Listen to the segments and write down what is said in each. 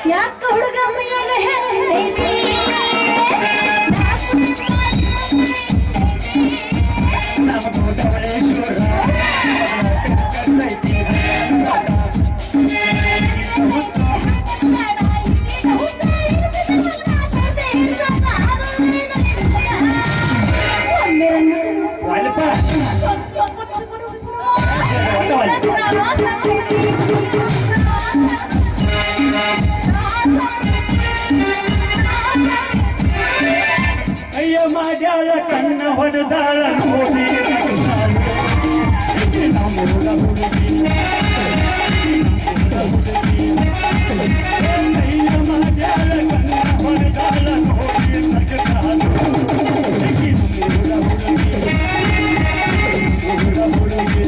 ಯಾಕ ಹುಡುಗ ಮೈಯಾಗ ಹೇಳೀನಿ ವಾಲಿಪ ಅಯ್ಯ ಮಾಡ್ಯಾಳ ಕಣ್ಣ ಹೊಡೆದಾಳ ನೋಡಿ ನಮ್ಮೂರ ಹುಡುಗಿ. ಅಯ್ಯ ಮಾಡ್ಯಾಳ ಕಣ್ಣ ಹೊಡೆದಾಳ ನೋಡಿ ನಗತಾಳ. ಆಕಿ ನಮ್ಮೂರ ಹುಡುಗಿ. ನಮ್ಮೂರ ಹುಡುಗಿ.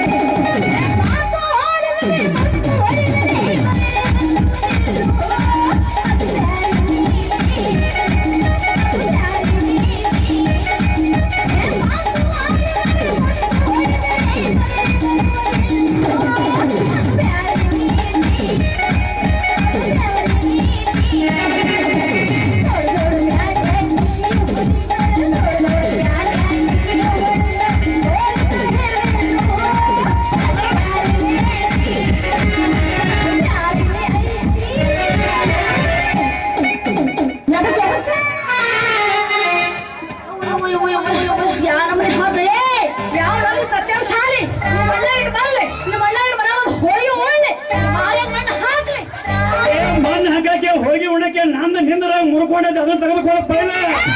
ಏ, ಮಣ್ಣ್ ಹಾಕಕ್ಕೆ ಹೋಗಿ ಉಣ್ಣಕ್ಕೆ ನಂದು ನಿಂದ್ರಾಗ ಮುರ್ಕೊಂಡೈತೆ ಅದನ್ನ ತೆಗೆದುಕೊಳ್ಳ ಬೈಲ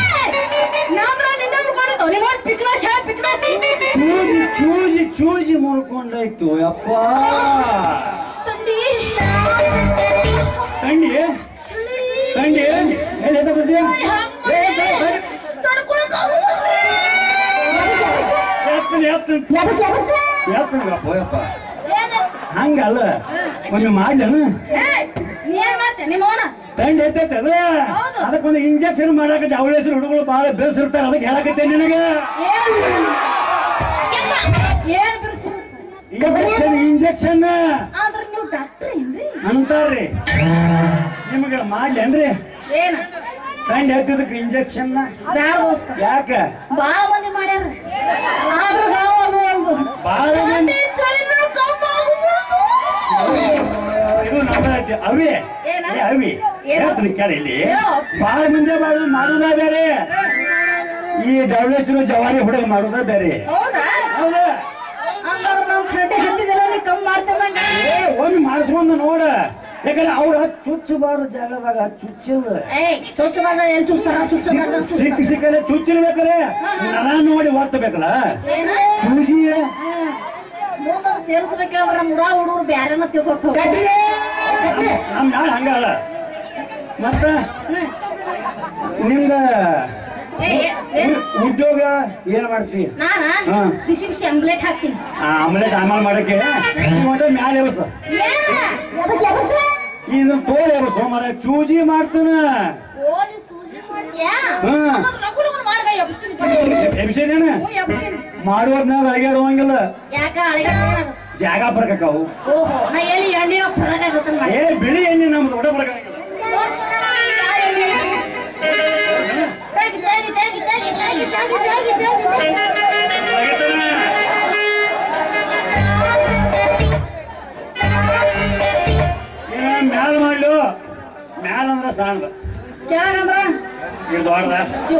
ಚೂಜಿ ಚೂಜಿ ಚೂಜಿ ಮುರ್ಕೊಂಡಾಯ್ತು ಅಪ್ಪ ತಂಡಿ ತಂಡಿ ಎಲ್ಲಿ ಎತ್ತ ಬಂದಿ? ಏ, ಏ, ಏ, ಎತ್ತನಿ ಎತ್ತನಿ ಎತ್ತನಿ ಅಪ್ಪ ಯಪ್ಪ ಹಂಗಲ್ಲ ಒಮ್ಮೆ ಮಾಡ್ಲೇನು ತಂಡ ಎತ್ತೈತೆ ಅದ ಹೌದು. ಅದಕ್ಕೊಂದು ಇಂಜೆಕ್ಷನ್ ಮಾಡಾಕ ಜವಳೇಶ್ವರ ಹುಡುಗರು ಬಹಳ ಬೇಸಿರ್ತಾರ ಅದಕ್ಕೆ ಹೇಳಕತ್ತೆ ನಿನಗೆ ಏನ್ ಬಿರ್ಸಿ ಇಂಜೆಕ್ಷನ್ ಇಂಜೆಕ್ಷನ್ ಆದ್ರ ನೀವು ಡಾಕ್ಟರ್ ಏನ್ರಿ ಅಂತಾರ್ರಿ ನಿಮಗೆ ಮಾಡ್ಲೇನ್ರಿ ಏನ ತಂಡ ಎತ್ತಿದಕ್ಕೆ ಇಂಜೆಕ್ಷನ್ ಬ್ಯಾಡ ದೋಸ್ತ ಯಾಕ ಬಾಳ ಮಂದಿ ಮಾಡ್ಯಾರ ಆದ್ರ ನಾವು ಅದು ಒಂದು ಬಾಳ ಮಂದಿ ಚಳಿನೂ ಕಮ್ಮಿ ಆಗ್ಬಿಡ್ತು. ಇದು ನಮ್ಮ ಐತಿ ಅವಿ ಏನ? ಏ, ಅವಿ ಏನು? ಹೇಳ್ತೀನಿ ಕೇಳಿ ಇಲ್ಲಿ ಹೇಳು. ಬಹಳ ಮಂದಿ ಮಾಡೋದು ಮಾಡುದ ಬೇರೆ ಈ ಡವಲೇಶ್ವರ ಜವಾರಿ ಹುಡುಗ ಮಾಡುದ ಬೇರೆ ಹೌದಾ ಹೌದಾ ಹಂಗಾದ್ರೆ ನಾವು ಕಟ್ಟಿ ಹತ್ತಿದಿಲ್ಲ ನೀ ಕಮ್ಮಿ ಮಾಡ್ತೇವಂಗ ಏ ಒಮ್ಮೆ ಮಾಡಿಸ್ಕೊಂಡು ನೋಡ ಯಾಕಂದ್ರೆ ಅವ್ರ ಚುಚ್ಚಬಾರ್ದು ಜಾಗದಾಗ ಚುಚ್ಚದ ಏಯ್ ಚೊಚ್ಚ ಬಾಜ ಎಲ್ಲಿ ಚುಸ್ತಾರ ಚುಸ್ತಾರ ಸಿಕ್ಕ ಸಿಕ್ಕಲೆ ಚುಚ್ಚಿರ್ಬೇಕಲ್ಲ ನರ ನೋಡಿ ಒತ್ತಬೇಕಲ್ಲ ಏನ ಚೂಜಿ ಮುಂದ ಸೇರಿಸ್ಬೇಕಂದ್ರ ನಮ್ಮ ಊರ ಹುಡುಗರು ಬ್ಯಾರೆನ ತಿಳ್ಕೊತ ನಮ್ ನಾಳೆ ಹಂಗಲ್ಲ ಮತ್ತ ನಿಂದ ಉದ್ಯೋಗ ಏನ್ ಮಾಡ್ತಿ ನಾನ ಹಾ. ಬಿಸಿ ಬಿಸಿ ಅಂಬ್ಲೆಟ್ ಹಾಕ್ತೀನಿ ಆ ಆಮ್ಲೆಟ್ ಆಮೇಲೆ ಮಾಡಕ್ಕೆ ಮತ್ತೆ ಮ್ಯಾಲೆ ಎಬಸ ಇದನ್ನ ತೋಲ್ ಎಬಸ ಮರ ಚೂಜಿ ಮಾಡ್ತಾನ ಓ ನೀ ಸೂಜಿ ಮಾಡ್ತ್ಯಾ ಹಾ. ಹಂಗಾದ್ರೆ ರಗು ರಗು ಮಾಡ್ಗ ಎಬ್ಸಿನಿ ಎಬ್ಸಿದೇನ ಹ್ಞೂ ಎಬ್ಸಿನಿ ಮಾಡುವದ್ನಾಗ ಅಳಗ್ಯಾಡುವಂಗಿಲ್ಲ ಯಾಕ ಅಳಿಗಾಲ ಏನಾಗ ಜಾಗ ಬರ್ಕವು ಓಹೋ ನಾ ಎಲ್ಲಿ ಎಣ್ಣೆ ಹೊರಗ ಗೊತ್ತಂಗ ಮಾಡಿ ಏ ಬಿಳಿ ಎಣ್ಣೆ ನಮ್ದು ಒಡ ಬರ್ಕಂಗಿಲ್ಲ ತೆಗಿ ತೆಗಿ ತೆಗಿ ತೆಗಿ ತೆಗಿ ತೆಗಿ ತೆಗಿ ತೆಗಿ ಏನ ಮ್ಯಾಲ ಮಾಡ್ಲು ಮ್ಯಾಲ ಅಂದ್ರ ಸಣ್ಣದ ಕೆಳಗಂದ್ರ ಇದು ದೊಡ್ಡದ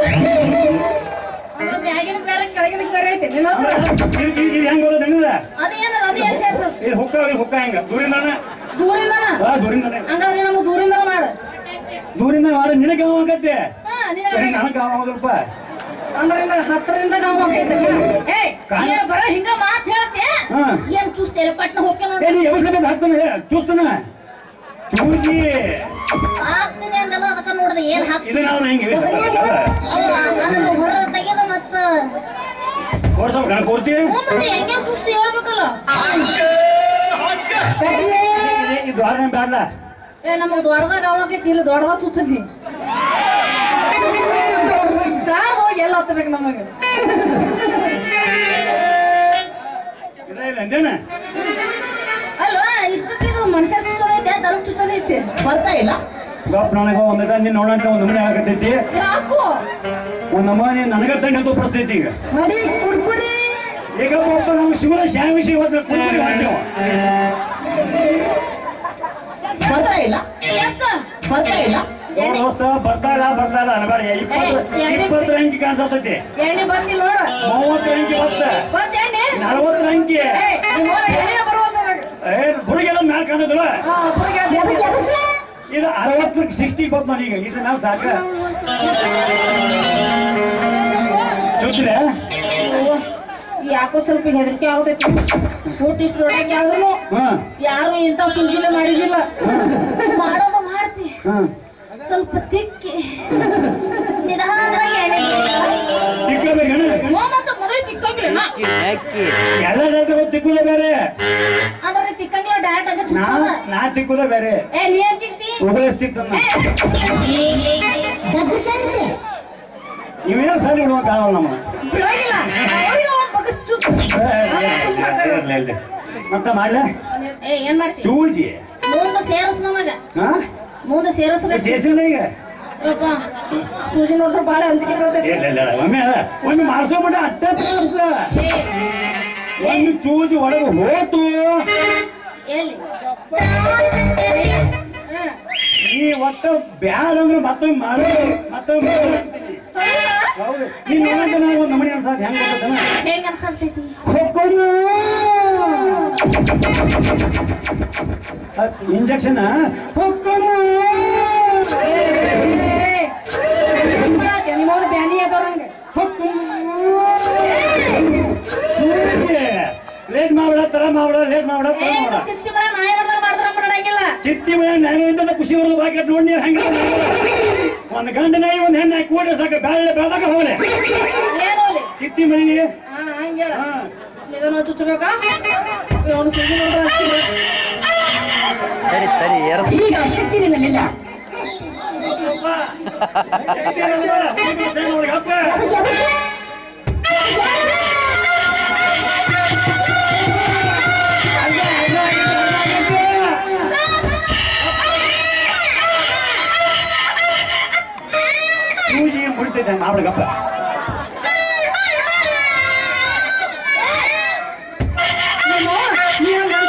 ಅದ್ರ ಮ್ಯಾಗಿನ ಬೇರೆ ಕೆಳಗಿನ ಬೇರೆ ಐತಿ ನಿನ್ನ ಹತ್ರ ಇದು ಇದು ಹೆಂಗ್ ಬರೋದು ಹೆಂಗದ ಅದೇನದ ಅದು ಎಲ್ಲಿ ಸೇರ್ಸು ಇದು ಹುಕ್ಕ ಇದು ಹುಕ್ಕ ಹೆಂಗ ದೂರಿಂದಾನ ದೂರಿಂದನ ಹಾ ದೂರಿಂದಾನೆ ಹಂಗಾದ್ರೆ ನಮ್ಗೆ ದೂರಿಂದ ಮಾಡು ದೂರಿಂದ ಮಾಡ ನಿನಗೆ ಯಾವ ಆಗತ್ತೆ ಹಾ ನಿನಗೆ ನನಗೆ ಯಾವ ಆಗೋದಲ್ಪ ಅಂದ್ರೆ ನಿನಗೆ ಹತ್ತರಿಂದ ನಾವು ಹೋಗ್ತೈತೆ ಏಯ್ ಕಾಣ- ನೀನು ಬರೋ ಹಿಂಗ ಮಾತು ಹೇಳ್ತೆ ಹಾ. ಏನ್ ಚೂಸ್ತೇನೆ ಪಟ್ನ ಹೋಗ್ಕೆ ಏ ನೋಡಿ ನೀ ಎಬ್ಸ್ಬೇಕು ಹಾಕ್ತಾನೆ ಚೂಸ್ತಾನ ಚೂಜಿ ಹಾಕ್ತೀನಿ ಅಂದಲ್ಲ ಅದಕ್ಕ ನೋಡ್ದೆ ಏನ್ ಹಾಕ್ತೀನಿ ಇದನ್ನ ಅವ್ರು ಹೆಂಗೆ ನಾನು ಹೊರ ತೆಗೆದ ಮತ್ತ ಓಡ್ಸವ್ ಕಣ ಕೊಡ್ತೀವಿ ಹ್ಞೂ ಮತ್ತೆ ಹೆಂಗೆ ಚೂಸ್ತಿ ಹೇಳ್ಬೇಕಲ್ಲ ಇದು ದ್ವಾರ ಬೇಡ ಏ ನಮ್ಮ ದೊಡ್ಡದಾಗ ಅವಳಕೈತಿ ಇಲ್ಲಿ ದೊಡ್ಡದ ತುಚ್ಚನಿ ಸಾರ್ ಹೋಗಿ ಎಲ್ಲ ಹತ್ತಬೇಕು ನಮಗೆ ಇಲ್ಲ ಇಲ್ಲ ಅಂದೇನ ಅಲ್ವಾ ಇಷ್ಟಕ್ಕೆ ಇದು ಮನುಷ್ಯರ ಚುಚ್ಚೋದೈತೆ ದನ ಚುಚ್ಚನ ಐತಿ ಬರ್ತಾ ಇಲ್ಲ ಗಪ್ ನನಗ ಒಂದ್ ನೀನ್ ನೋಡಂತ ಒಂದ್ ನಮೂನೆ ಆಗತೈತಿ ಯಾಕೋ ಒಂದ್ ನಮೂನೆ ನನಗ ತಂಡ ಅಂತ ಪರಿಸ್ಥಿತಿ ಈಗ ಮಡಿ ಕುರ್ಕುರಿ ಈಗ ಒಬ್ಬ ನಮ್ಮ ಶಿವನ ಶ್ಯಾಮಿಷಿ ಹೋದ್ರೆ ಕುಂತ್ರಿ ಮಾಡ್ತೇವ ಬರ್ತಾ ಇಲ್ಲ ಯಾಕ ಬರ್ತಾ ಇಲ್ಲ ನೋಡ್ ದೋಸ್ತ ಬರ್ತಾಳ ಬರ್ತಾಳ ಅನ್ಬೇಡ ಇಪ್ಪತ್ತು ಏ, ಇಪ್ಪತ್ತರ ಅಂಕಿ ಕಾಣಿಸತೈತಿ ಎಣ್ಣೆ ಬಂದಿಲ್ಲ ನೋಡು ಮೂವತ್ತರ ಅಂಕಿ ಬತ್ತ ಬಂತ ಎಣ್ಣೆ ನಲವತ್ತರ ಅಂಕಿ ಏ ನಿಮ್ಮ ಎಣ್ಣೆ ಬರುವಂತ ಏ ಬುಡುಗೆಲ್ಲ ಮ್ಯಾಲ ಕಾಣದಿಲ್ಲ ಹಾ ಒಬ್ಬರಿಗೆ ಅದು ಇದು ಅರವತ್ತರ ಸಿಕ್ಸ್ಟಿ ಬಂತು ನನಗೆ ಇಟ್ಟು ನಾವು ಸಾಕ ಚುಚ್ಚಿಲೆ ಯಾಕೋ ಸ್ವಲ್ಪ ಹೆದರಿಕೆ ಆಗತೈತಿ ಊಟ ಇಷ್ಟು ದೊಡ್ಡಕ್ಕೆ ಆದ್ರೂ ಹಾ ಯಾರು ಇಂಥ ಸುಂಜಿಲೆ ಮಾಡಿದಿಲ್ಲ ಮಾಡೋದು ಮಾಡ್ತಿ ಹಾ ಸ್ವಲ್ಪ ತಿಕ್ಕಿ ನಿಧಾನವಾಗಿ ಎಣ್ಣೆ ತಿಕ್ಕಬೇಕಣ ಮತ್ತೆ ಮೊದಲು ತಿಕ್ಕಂಗಿಲ್ಲ ಎಲ್ಲ ರೈತರು ತಿಕ್ಕುದ ಬೇರೆ ಅಂದ್ರೆ ತಿಕ್ಕಂಗಿಲ್ಲ ಡೈರೆಕ್ಟ್ ಆಗಿ ನಾ ಚುಚ್ಚೋದ ನಾ ತಿಕ್ಕುದ ಬೇರೆ ಏ ನೀ ಏನ್ ತಿಕ್ತಿ ಉಗುಳಿಸ್ ತಿಕ್ಕ ದಗ್ಗು ಸೇರಿದೆ ನೀವೇನು ಸರಿ ಬಿಡುವಂತ ಆಗಲ್ಲ ನಮ್ಮ ಬಿಡಂಗಿಲ್ಲ ಅವ್ರಿಗೆ ಅವ್ನ್ ಬಗ್ಸ್ ಚುಚ್ಚು ಮತ್ತೆ ಮಾಡ್ಲ ಏ ಏನ್ ಮಾಡ್ತಿ ಚೂಜಿ ಮುಂದೆ ಸೇರಸ್ ನಮಗ ಹಾ ಮುಂದೆ ಸೇರಸ್ಬೇಕು ಸೇಸಿಲ್ಲ ಈಗ ಯಪ್ಪ ಸೂಜಿ ನೋಡಿದ್ರೆ ಬಾಳ ಅಂಜಿಕೆ ಬರ್ತೈತಿ ಇಲ್ಲ ಇಲ್ಲ ಇಲ್ಲ. ಒಮ್ಮೆ ಒಮ್ಮೆ ಮಾಡಿಸೋಬಿಟ್ಟ ಅಟ್ಟ ಪ್ರಾಸ ಏ, ಒಂದು ಚೂಜಿ ಒಳಗೆ ಹೋತು ಎಲ್ಲಿ ಹಾ. ನೀ ಒಟ್ಟ ಬ್ಯಾಡ ಅಂದ್ರೆ ಮತ್ತೊಮ್ಮೆ ಮಾಡು ಮತ್ತೊಮ್ಮೆ ಮಾಡು ಅಂತೀನಿ. ಹೌದಾ? ಹೌದು ನೀನ್ ನೋಡಂತ ನಾನು ಒಂದು ನಮನಿ ಅನ್ಸಾದ್ ಹೆಂಗ್ ಗೊತ್ತನ ಹೆಂಗ್ ಅನ್ಸರ್ತೈತಿ ಇಂಜೆಕ್ಷನ್ ಹೊಕ್ಕೊನು ನಿಮ್ಮವ್ರು ಬ್ಯಾನಿ ಅದವ್ರಂಗ ಲೇಟ್ ಮಾಡ್ಬೇಡ ತರ ಮಾಡ್ಬೇಡ ಲೇಟ್ ಮಾಡ್ಬೇಡ ತರ ಮಾಡ್ಬೇಡ ಚಿತ್ತಿ ಮಳೆ ನಾಯಿ ಹೊಡ್ದಾಗ ಮಾಡಿದ್ರ ಮಾಡಂಗಿಲ್ಲ ಚಿತ್ತಿ ಮನೆ ನನಗಿಂತ ಖುಷಿ ಬರೋದು ಬಾಕಿ ನೋಡಿ ಹೆಂಗ ಒಂದ್ ಗಂಡ ನಾಯಿ ಒಂದ್ ಹೆಣ್ಣು ನಾಯಿ ಕೂಡಿ ಸಾಕ ಬೇಳೆ ಬೆಳದಾಗ ಹೋಗ್ಲೆ ಏನು ಅಲ್ಲಿ ಚಿತ್ತಿ ಮನೆಗೆ ಹಾ ಹಂಗೇಳ ಹಾ ಇದನ್ನ ಚುಚ್ಚಬೇಕಾ ಅವನು ಸೂಜಿ ನೋಡಿದ್ರೆ ಹಚ್ಚಿಲ್ಲ. ತಡಿ ತಡಿ ಎರಸ್ ಈಗ ಶಕ್ತಿ ನಿನ್ನಲ್ಲಿಲ್ಲ ಸೂಜಿ ಮುಡಿತೈತೆ ಮಾಡ್ಬೇಕಪ್ಪ ನೀನು ನೀನು ನನ್-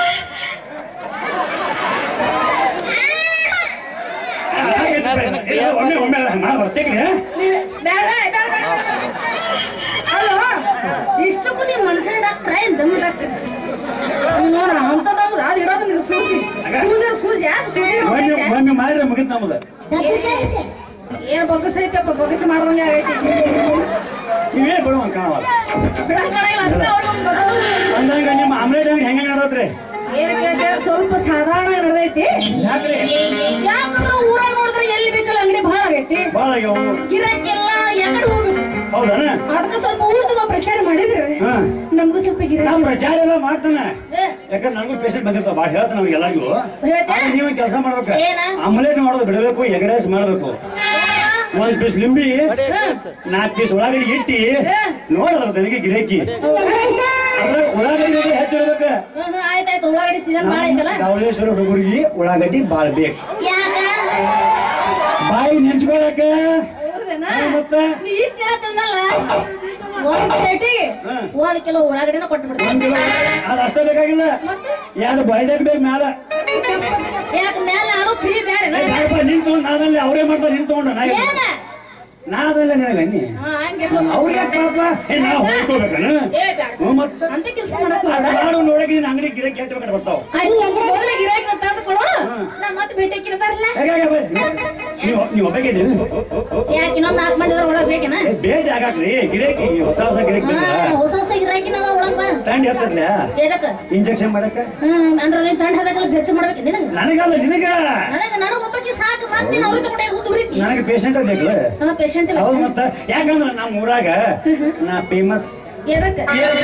ಒಮ್ಮೆ ಒಮ್ಮೆ ಮಾಡಿ ಬರ್ತೇನೆ ನೀವ್- ಬೇಡ, ಬೇಡ, ಬೇಡ. ಅಲ್ವಾ ಇಷ್ಟಕ್ಕೂ ನೀವು ಮನುಷ್ಯನ ಡಾಕ್ಟ್ರ ಏನ್ ದಮ್ ಡಾಕ್ಟ್ರ ನೋಡ ಅಂತ ದಮ್ ಅದು ಇಡೋದು ನೀವು ಸೂಜಿ ಸೂಜಿ ಸೂಜಿ ಯಾಕೆ ಸೂಜಿ ಒಮ್ಮೆ ಹೊಡ್ದೈತೆ? ಒಮ್ಮೆ ಮಾಡಿದ್ರೆ ಮುಗಿತ್ ನಮ್ದು ಏನ್ ಬಗ್ಗಸೈತಪ್ಪ ಬಗ್ಗಸ ಮಾಡ್ದಂಗೆ ಆಗೈತಿ ನೀವೇ ಬಿಡು ಅಂತ ಕಾಣವಲ್ಲ ಬಿಡಂಗಿಲ್ಲ ಅದಕ್ಕೆ ಅವ್ರು ನಮ್ಗ್ ಬಗ್ಗಸ- ಅಂದಂಗ ನಿಮ್ಮ ಆಮ್ಲೆಟ್ ಹೆಂಗ್ ಹೆಂಗ ನೋಡತ್ರಿ ಏನ್ ಕೇಳ್ದೆ, ಸ್ವಲ್ಪ ಸಾಧಾರಣ ನಡೆದೈತಿ ಯಾಕ್ರಿ ಯಾಕಂದ್ರ ಊರಾಗ ನೋಡಿದ್ರೆ ಎಲ್ಲಿ ಬೇಕಲ್ಲ ಅಂಗಡಿ ಭಾಳ ಆಗೈತಿ ಭಾಳ ಆಗ್ಯಾವ ಗಿರಾಕಿಯೆಲ್ಲ ಎಕಡೆ ಹೋಗ್ಬೇಕು ಹೌದನ ಅದಕ್ಕೆ ಸ್ವಲ್ಪ ಊರ್ದು ಪ್ರಚಾರ ಮಾಡಿದ್ರೆ ಹಾ ನಮಗೂ ಸ್ವಲ್ಪ ಗಿರಾಕಿ ನಾ ಪ್ರಚಾರ ಎಲ್ಲ ಮಾಡ್ತಾನೆ ಏ, ಯಾಕಂದ್ರೆ ನನಗೂ ಪೇಷಂಟ್ ಬಂದಿರ್ತಾವ ಭಾಳ ಹೇಳ್ತಾನೆ ನಮ್ಗೆ ಎಲ್ಲರಿಗೂ ಹೇಳ್ತೆ? ನೀವು ಕೆಲಸ ಮಾಡ್ಬೇಕು ಏನ? ಆಮ್ಲೆಟ್ ಮಾಡೋದು ಬಿಡಬೇಕು ಎಗ್ ರೈಸ್ ಮಾಡ್ಬೇಕು ಒಂದ್ ಪೀಸ್ ಲಿಂಬಿ ನಾಲ್ಕು ಪೀಸ್ ಉಳ್ಳಾಗಡ್ಡಿ ಇಟ್ಟಿ ನೋಡದ್ರ ನನಗೆ ಗಿರಾಕಿ ಅದ್ರ ಉಳ್ಳಾಗಡ್ಡಿ ಹೆಚ್ಚಿಡ್ಬೇಕು ಹ್ಮ್, ಹ್ಮ್, ಆಯ್ತಾಯ್ತು ಉಳ್ಳಾಗಡ್ಡಿ ಸೀಸನ್ ಭಾಳ ಐತಲ್ಲ ಧವಳೇಶ್ವರ ಹುಡುಗರಿಗೆ ಉಳ್ಳಾಗಡ್ಡಿ ಬಾಳ್ ಬೇಕು ಯಾಕ ಬಾಯಿ ನೆಂಚ್ಕೊಳಕ್ಕೆ ಹೌದೇನಾ? ಹಾ, ಮತ್ತೆ? ನೀ ಇಷ್ಟ್ ಹೇಳತ್ತಂದಲ್ಲ ಒಂದ್ ಪ್ಲೇಟಿಗೆ ಹಾ. ಒಂದ್ ಕಿಲೋ ಉಳ್ಳಾಗಡ್ಡಿನ ಕೊಟ್ಟು ಬಿಡ್ತೀನಿ ಒಂದ್ ಕಿಲೋ ಅದು ಅಷ್ಟೇ ಬೇಕಾಗಿಲ್ಲ ಮತ್ತೆ ಎರಡು ಬಾಯ್ದಾಗ ಬೇಕು ಮ್ಯಾಲ ಯಾಕೆ ಮೇಲೆ ಯಾರು ಫ್ರೀ ಬೇಡ ಏ, ಬ್ಯಾಡಪ್ಪ, ನಿನ್ ತಗೊಂಡ್ ನಾದಲ್ಲಿ ಅವರೇ ಮಾಡ್ತಾರೆ ನಿನ್ ತಗೊಂಡು ನಾ ಏನ ನಾದಲ್ಲ ನಿನಗೆ ಅನ್ನಿ ಹಾ, ಹಂಗೆ ಅವ್ರಿಗೆ ಪಾಪ ಏ, ನಾವು ಹೋಗ್ಕೋಬೇಕನ ಏ ಬ್ಯಾಡ ಹ್ಞೂ ಮತ್ತೆ ಅಂತ ಕೆಲಸ ಮಾಡಕ್ ಅದು ಹೋಗ್ಬೇಡ. ಮಾಡು ನೋಡಕ್ಕೆ ನೀನು ಅಂಗಡಿ ಗಿರಕ್ಕೆ ಎಷ್ಟು ಬೇಕಾದ್ರೆ ಬರ್ತಾವ ಆಯ್ತು, ಮೊದಲೇ ಗಿರಾಕಿ ತಂದು ಕೊಡು ನಾ ಮತ್ತೆ ಭೇಟಿಯಾಕಿನ ಬರಲ್ಲ ಹೇಗೆ ನೀವು ನೀವು ಒಬ್ಬಗೆ ಇದ್ದೀರಿ? ಯಾಕೆ ಇನ್ನೊಂದ್ ನಾಲ್ಕು ಮಂದಿ ಅದ್ರ ಒಳಗ್ ಬೇಕೇನ ಏ, ಭೇಟಿ ಆಗಾಕ್ರಿ ಗಿರೇಕಿ ಹೊಸ ಹೊಸ ಗಿರೇಕಿ ಹಾ, ಬಂದ್ರ ಹೊಸ ಹೊಸ ಗಿರಾಕಿನ ಅದ ಒಳಗ್ ಬಾ ತಂಡಿ ಹತ್ತದ್ಲ ಎದಕ್ಕ ಇಂಜೆಕ್ಷನ್ ಮಾಡಕ್ಕ ಹ್ಮ್ ಅಂದ್ರೆ ನೀನ್ ತಂಡ ಹಾಕಲ್ಲ ಹೆಚ್ಚು ಮಾಡ್ಬೇಕು ನಿನಗ ನನಗಲ್ಲ ನಿನಗ ನನಗ ನನಗ ಒಬ್ಬಕ್ಕೆ ಸಾಕು ಮತ್ತೆ ನೀನ್ ಅವ್ರಿಗೆ ತಗೊಂಡೆ ಉದ್ದು ಉರಿತಿ ನನಗೆ ಪೇಷಂಟ್ ಬೇಕಲ್ಲ ಹಾ ಪೇಷಂಟ್ ಹೌದು ಮತ್ತ ಯಾಕಂದ್ರೆ ನಮ್ಮ ಊರಾಗ ನಾ ಫೇಮಸ್ ಎದಕ್ಕ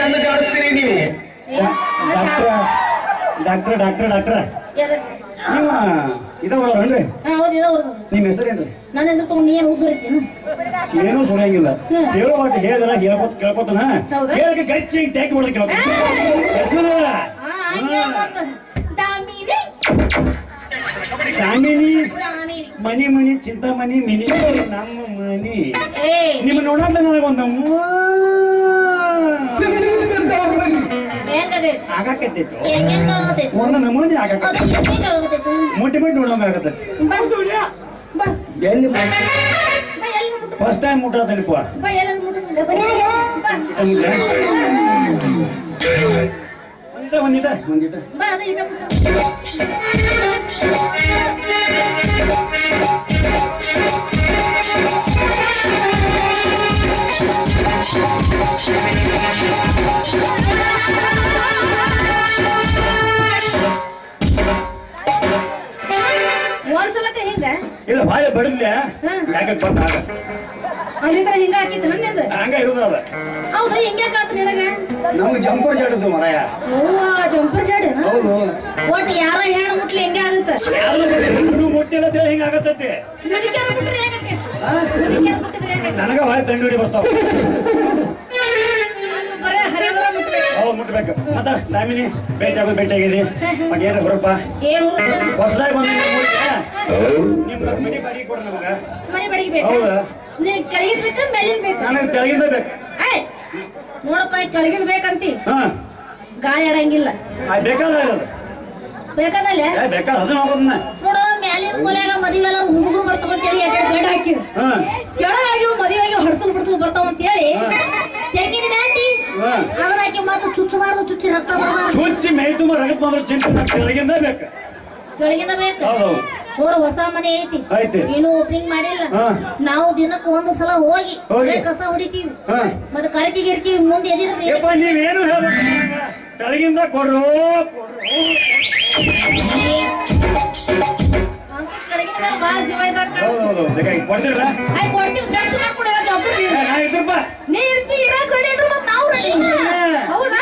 ಡಾಕ್ಟರ್ ಡಾಕ್ಟರ್ ಡಾಕ್ಟರ್ ಡಾಕ್ಟರ್ ಎದಕ್ಕ ನಿಮ್ಮ ಇದಾವಲ್ರಿ ಹಾ ಹೌದು ಇದು ಅವ್ರದ್ದು ನಿಮ್ಮ ಹೆಸರೇನ್ರಿ ನನ್ನ ಹೆಸರು ತಗೊಂಡು ನೀ ಏನು ಉದ್ದು ಉರಿತೀನ ಏನೂ ಸುಳಿಯಂಗಿಲ್ಲ ಹ್ಮ್. ಹೇಳೋ ಒಟ್ಟು ಹೇಳಿದ್ರ ಹೇಳ್ಕೊತ ಕೇಳ್ಕೊತನ ಹೌದಾ? ಹೇಳಕ್ಕೆ ಗಚ್ಚಿ ಟ್ಯಾಕ್ ಒಳಗೆ ಕೇಳ್ಕೊತ ಹೆಸರು ಹಾ ಹಂಗೆ ಮತ್ತೆ ದಾಮಿನಿ ಕಾಮಿನಿ ಪ್ರಾಣಿ. ಮನಿ ಮನಿ ಚಿಂತಾಮಣಿ ಮಿನಿ ನಮ್ಮ ಮನಿ ಏ ನಿಮ್ಮ ನೋಡಲ್ಲ ನನಗೊಂದು ಹೆಂಗದೆ ಆಗಾಕತ್ತೈತು ಹೆಂಗೆಂಗ್ ಆಗತೈತಿ ಒಂದು ನಮೂನಿ ಅದು ಆಗಾಕತ್ತೈತಿ ಹೆಂಗೆಂಗ್ ಆಗತೈತಿ ಮುಟ್ಟಿ ಮುಟ್ಟಿ ನೋಡೋಂಗ ಆಗತ್ತೆ ಬಾ ಬಾ ಎಲ್ಲಿ ಬಾ ಎಲ್ಲಿ ಮುಟ್ಟು ಫಸ್ಟ್ ಟೈಮ್ ಮುಟ್ಟಾದನಿಪ್ಪ ಬಾ ಎಲ್ಲಿ ಮುಟ್ಟು ಬಾ ಒಂದಿಟ ಒಂದಿಟ ಒಂದಿಟ ಬಾ ಅದ ಇಟ ಮುಟ್ಟು ಒಂದ್ಸಲಕ್ಕ ಹಿಂಗ ಇಲ್ಲ ಭಾಳ ಬಡದ್ಲೆ ಹ್ಮ್. ಯಾಕೆ ಬಂದ ಆಗ ಅಲ್ಲಿಂದ ಹಿಂಗ ಹಾಕಿತ್ತು ನನ್ನಿಂದ ಹಂಗ ಇರೋದು ಅದ ಹೌದು ಹಿಂಗೆ ಕಾತ ನಿನಗ ನಮಗೆ ಜಂಪರ್ ಜಾಡದ್ದು ಮರಾಯ ಅವ್ವ ಜಂಪರ್ ಶಾಡಿ ಹೌದು ಒಟ್ಟು ಯಾರ ಹೆಣ್ಣು ಮುಟ್ಲಿ ಹಿಂಗೆ ಆಗುತ್ತ ಯಾರು ಹುಡುಗ ಮುಟ್ಟಿಲ್ಲ ಅಂತ ಹಿಂಗ ಆಗತ್ತೈತಿ ಮುದುಕ್ಯಾರ ಮುಟ್ಟಿದ್ರೆ ಹೇಗಕ್ಕೆ ಆ? ಮುದುಕ್ಯಾರ ಮುಟ್ಟಿದ್ರೆ ಹೇಗಕ್ಕೆ ನನಗ ಭಾಳ ತಂಡೂರಿ ಬರ್ತಾವ ಅದು ಬರೇ ಹರಿದ್ರ ಮುಟ್ಬೇಕು ಅವು ಮುಟ್ಬೇಕು ಮತ್ತ ದಾಮಿನಿ ಭೇಟಿ ಆಗೋದು ಭೇಟಿ ಆಗಿದೆ ಮತ್ತೆ ಏನು ಹೊರಪ್ಪ ಏನು ಹೊಸದಾಗಿ ಬಂದ ನಿಮ್ ಮನೆ ಬಾಡಿಗೆ ಕೊಡ ನಮಗ ಮನೆ ಬಡಿಗೆ ಬೇಕು ಹೌದಾ ನೀ ಕೆಳಗಿನ ಬೇಕಾ ಮೇಲಿನ ಬೇಕು ನನಗೆ ತೆಳಗಿಂದ ಬೇಕು ಏಯ್ ನೋಡಪ್ಪ ಈ ಕೆಳಗಿನ ಬೇಕಂತಿ ಹಾ ಗಾಳಿ ಆಡಂಗಿಲ್ಲ ಆ ಬೇಕಾದ ಇರೋದು ಬೇಕಾದಲ್ಲೇ ಏ ಬೇಕಾದ ಹಸನ ಹೋಗೋದನ್ನ ನೋಡು ಮ್ಯಾಲಿನ ಕೊಲೆಯಾಗ ಮದುವೆ ಎಲ್ಲ ಹುಡುಗರು ಬರ್ತಾವ ಅಂತೇಳಿ ಯಾಕೆ ಗಂಡ ಹಾಕಿವಿ ಹಾ ಕೆಳಗಾಗಿ ಮದುವೆ ಆಗಿ ಹಡ್ಸಲ್ ಬಡ್ಸಲ್ ಬರ್ತಾವ ಅಂತೇಳಿ ಹಾ. ತೆಂಗಿನ ಮ್ಯಾಟಿ ಹಾ. ಅದನ್ನ ಹಾಕಿ ಮತ್ತೆ ಚುಚ್ಚಬಾರ್ದು ಚುಚ್ಚಿ ರಕ್ತ ಬರಬಾರ್ದು ಚುಚ್ಚಿ ಮೈ ತುಂಬ ರಗತ್ ಬಂದ್ರೆ ಚಿಂತೆ ನಂಗ್ ತೆಳಗಿಂದ ಬೇಕು ಕೆಳಗಿನ ಬೇಕು ಹೌದೌದು ನೋಡು ಹೊಸ ಮನೆ ಐತಿ ಐತಿ. ಏನು ಓಪನಿಂಗ್ ಮಾಡಿಲ್ಲ ಹಾ. ನಾವು ದಿನಕ್ಕೆ ಒಂದು ಸಲ ಹೋಗಿ ಹೋಗಿ. ಬರೀ ಕಸ ಹೊಡಿತೀವಿ ಹಾ ಮತ್ತೆ ಕರಕಿ ಗಿರ್ಕಿ ಮುಂದೆ ಎದಿದ್ರೆ ಯಪ್ಪ ನೀವೇನು ಹೇಳ್ಬೇಕು ನನಗ? ತೆಳಗಿಂದ ಕೊಡ್ರು ಕೊಡ್ರು. ಕೆಳಗಿನ ಮೇಲೆ ಬಹಳ ಜೀವ ಇದ್ದಾಗ ಹೌದೌದು ಬೇಕಾಗಿ ಕೊಡ್ತಿರಲ್ಲ ಆಯ್ತು ಕೊಡ್ತೀವಿ ಸ್ವಚ್ಛ ಮಾಡ್ಕೊಡಿ ಜವಾಬ್ದಾರಿ ಏ, ನಾ ಇದ್ರಪ್ಪ ನೀ ಇರ್ತಿ ಇರಾಕ್ ರೆಡಿ ಇದ್ರೆ ಮತ್ತೆ ನಾವು ರೆಡಿ ಹೌದು